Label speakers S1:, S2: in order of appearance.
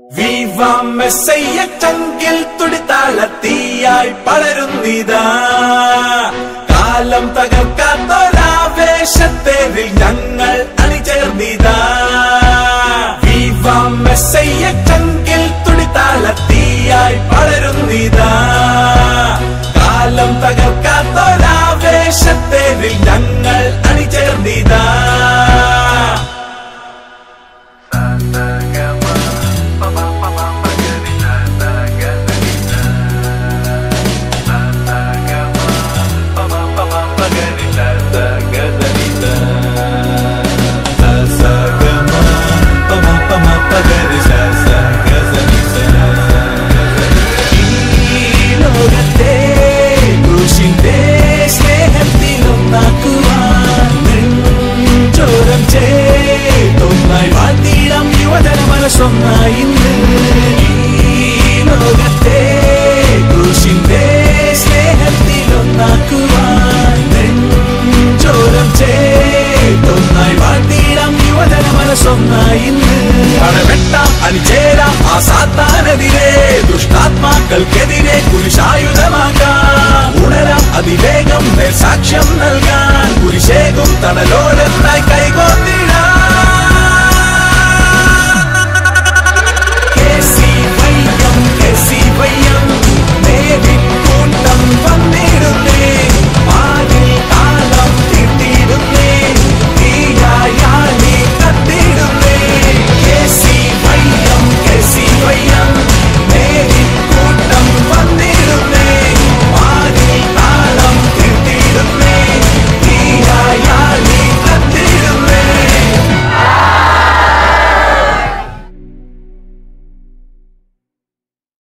S1: വിവാം മെസ്സയ്യ ചങ്കിൽ തുടിത്താള തീയായി പടരുന്നിതാ കാലം തകർക്കാത്തൊരാവേശത്തേരിൽ ഞങ്ങൾ അണിചേർന്നിതാ വിവാം മെസ്സയ്യ ചങ്കിൽ തുടിത്താള തീയായി പടരുന്നിതാ കാലം തകർക്കാത്തൊരാവേശത്തേരിൽ ഞങ്ങൾ അണിചേർന്നിതാ ഈ ലോകത്തെ ക്രൂശിന്റെ സ്നേഹത്തിലൊന്നാക്കുവാൻ നെഞ്ചോരം ചേർത്തൊന്നായി വാഴ്ത്തിയിടം യുവജന മനസ്സൊന്നായി ഇന്ന് ഈ ലോകത്തെ ക്രൂശിന്റെ സ്നേഹത്തിലൊന്നാക്കുവാൻ നെഞ്ചോരം ചേർത്തൊന്നായി വാഴ്ത്തിയിടം യുവജന മനസ്സൊന്നായി ഇന്ന് പടവെട്ടാം അണിചേരാം ആ സാത്താനെതിരെ ദുഷ്ടാത്മാക്കൾക്കെതിരെ കുരിശായുധമാക്കാം ഉണരാം അതിവേഗം സാക്ഷ്യം നൽകാൻ കുരിശേകും തണലോ